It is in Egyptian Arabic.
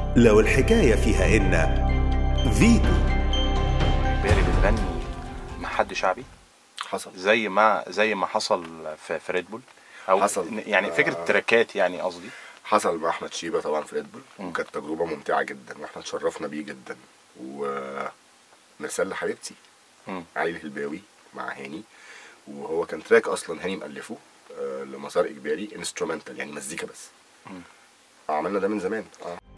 لو الحكاية فيها إن فيتو بيري بتغني مع حد شعبي حصل زي ما زي ما حصل في في ريد بول او حصل. يعني فكره آه. تراكات يعني قصدي حصل مع احمد شيبه طبعا في ريد بول وكانت تجربه ممتعه جدا واحنا اتشرفنا بيه جدا ومرسال لحبيبتي مم. علي الهلباوي مع هاني وهو كان تراك اصلا هاني مألفه آه، لمسار اجباري انسترومنتال يعني مزيكا بس عملنا ده من زمان اه